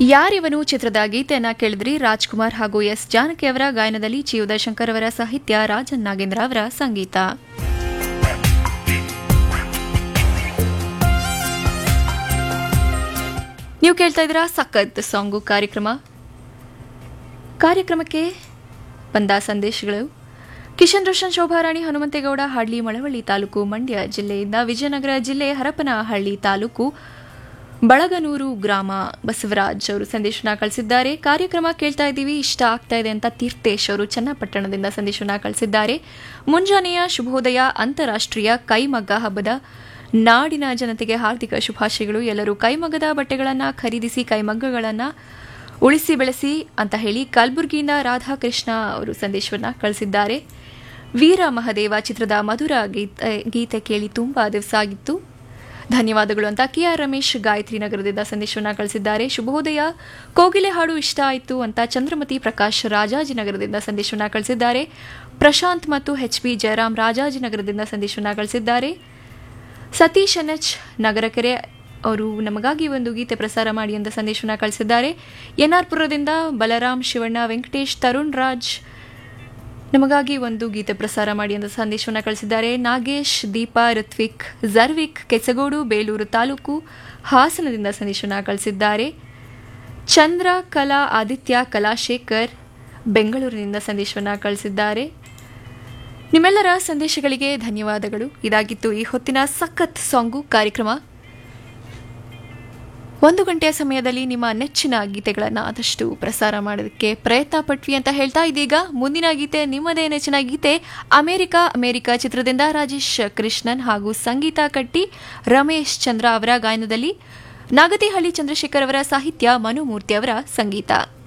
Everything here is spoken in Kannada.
ಯಾರಿವನು ಚಿತ್ರದ ಗೀತೆಯನ್ನ ಕೇಳಿದ್ರಿ ರಾಜ್ಕುಮಾರ್ ಹಾಗೂ ಎಸ್ ಜಾನಕಿ ಅವರ ಗಾಯನದಲ್ಲಿ ಚಿ ಉದಯಶಂಕರ್ ಅವರ ಸಾಹಿತ್ಯ ರಾಜನ್ ನಾಗೇಂದ್ರ ಅವರ ಸಂಗೀತ ನೀವು ಕೇಳ್ತಾ ಇದ್ದೀರಾ ಸಖತ್ ಸಾಂಗು ಕಾರ್ಯಕ್ರಮ ಕಾರ್ಯಕ್ರಮಕ್ಕೆ ಬಂದ ಸಂದೇಶಗಳು ಕಿಶನ್ ರೋಷನ್ ಶೋಭಾರಾಣಿ ಹನುಮಂತೇಗೌಡ ಹಾಡ್ಲಿ ಮಳವಳ್ಳಿ ತಾಲೂಕು ಮಂಡ್ಯ ಜಿಲ್ಲೆಯಿಂದ ವಿಜಯನಗರ ಜಿಲ್ಲೆ ಹರಪನಹಳ್ಳಿ ತಾಲೂಕು ಬಳಗನೂರು ಗ್ರಾಮ ಬಸವರಾಜ್ ಅವರು ಸಂದೇಶನ ಕಳಿಸಿದ್ದಾರೆ ಕಾರ್ಯಕ್ರಮ ಕೇಳ್ತಾ ಇದ್ದೀವಿ ಇಷ್ಟ ಆಗ್ತಾ ಇದೆ ಅಂತ ತೀರ್ಥೇಶ್ ಅವರು ಚನ್ನಪಟ್ಟಣದಿಂದ ಸಂದೇಶನ ಕಳಿಸಿದ್ದಾರೆ ಮುಂಜಾನೆಯ ಶುಭೋದಯ ಅಂತಾರಾಷ್ಟ್ರೀಯ ಕೈಮಗ್ಗ ಹಬ್ಬದ ನಾಡಿನ ಜನತೆಗೆ ಹಾರ್ದಿಕ ಶುಭಾಶಯಗಳು ಎಲ್ಲರೂ ಕೈಮಗ್ಗದ ಬಟ್ಟೆಗಳನ್ನು ಖರೀದಿಸಿ ಕೈಮಗ್ಗಗಳನ್ನು ಉಳಿಸಿ ಬೆಳೆಸಿ ಅಂತ ಹೇಳಿ ಕಲಬುರಗಿಯಿಂದ ರಾಧಾಕೃಷ್ಣ ಅವರು ಸಂದೇಶವನ್ನ ಕಳಿಸಿದ್ದಾರೆ ವೀರ ಮಹದೇವ ಚಿತ್ರದ ಮಧುರ ಗೀತೆ ಗೀತೆ ಕೇಳಿ ತುಂಬಾ ದಿವಸ ಆಗಿತ್ತು ಧನ್ಯವಾದಗಳು ಅಂತ ಕೆ ಆರ್ ರಮೇಶ್ ಗಾಯತ್ರಿ ನಗರದಿಂದ ಸಂದೇಶವನ್ನ ಕಳಿಸಿದ್ದಾರೆ ಶುಭೋದಯ ಕೋಗಿಲೆ ಹಾಡು ಇಷ್ಟ ಆಯಿತು ಅಂತ ಚಂದ್ರಮತಿ ಪ್ರಕಾಶ್ ರಾಜಾಜಿನಗರದಿಂದ ಸಂದೇಶವನ್ನ ಕಳಿಸಿದ್ದಾರೆ ಪ್ರಶಾಂತ್ ಮತ್ತು ಎಚ್ ಪಿ ಜಯರಾಮ್ ರಾಜಾಜಿನಗರದಿಂದ ಸಂದೇಶವನ್ನ ಕಳಿಸಿದ್ದಾರೆ ಸತೀಶ್ ಎನ್ ಎಚ್ ನಗರಕೆರೆ ಅವರು ನಮಗಾಗಿ ಒಂದು ಗೀತೆ ಪ್ರಸಾರ ಮಾಡಿ ಅಂತ ಸಂದೇಶವನ್ನ ಕಳಿಸಿದ್ದಾರೆ ಎನ್ಆರ್ಪುರದಿಂದ ಬಲರಾಮ್ ಶಿವಣ್ಣ ವೆಂಕಟೇಶ್ ತರುಣ್ ರಾಜ್ ನಮಗಾಗಿ ಒಂದು ಗೀತೆ ಪ್ರಸಾರ ಮಾಡಿ ಅಂತ ಸಂದೇಶವನ್ನು ಕಳಿಸಿದ್ದಾರೆ ನಾಗೇಶ್ ದೀಪಾ ಋತ್ವಿಕ್ ಜರ್ವಿಕ್ ಕೆಸಗೋಡು ಬೇಲೂರು ತಾಲೂಕು ಹಾಸನದಿಂದ ಸಂದೇಶವನ್ನು ಕಳಿಸಿದ್ದಾರೆ ಚಂದ್ರ ಕಲಾ ಆದಿತ್ಯ ಕಲಾಶೇಖರ್ ಬೆಂಗಳೂರಿನಿಂದ ಸಂದೇಶವನ್ನು ಕಳಿಸಿದ್ದಾರೆ ನಿಮ್ಮೆಲ್ಲರ ಸಂದೇಶಗಳಿಗೆ ಧನ್ಯವಾದಗಳು ಇದಾಗಿತ್ತು ಈ ಹೊತ್ತಿನ ಸಖತ್ ಸಾಂಗು ಕಾರ್ಯಕ್ರಮ ಒಂದು ಗಂಟೆಯ ಸಮಯದಲ್ಲಿ ನಿಮ್ಮ ನೆಚ್ಚಿನ ಗೀತೆಗಳನ್ನು ಆದಷ್ಟು ಪ್ರಸಾರ ಮಾಡೋದಕ್ಕೆ ಪ್ರಯತ್ನ ಪಟ್ವಿ ಅಂತ ಹೇಳ್ತಾ ಇದೀಗ ಮುಂದಿನ ಗೀತೆ ನಿಮ್ಮದೇ ನೆಚ್ಚಿನ ಗೀತೆ ಅಮೆರಿಕ ಅಮೆರಿಕ ಚಿತ್ರದಿಂದ ರಾಜೇಶ್ ಕೃಷ್ಣನ್ ಹಾಗೂ ಸಂಗೀತ ಕಟ್ಟಿ ರಮೇಶ್ ಚಂದ್ರ ಅವರ ಗಾಯನದಲ್ಲಿ ನಾಗತಿಹಳ್ಳಿ ಚಂದ್ರಶೇಖರ್ ಅವರ ಸಾಹಿತ್ಯ ಮನುಮೂರ್ತಿ ಅವರ ಸಂಗೀತ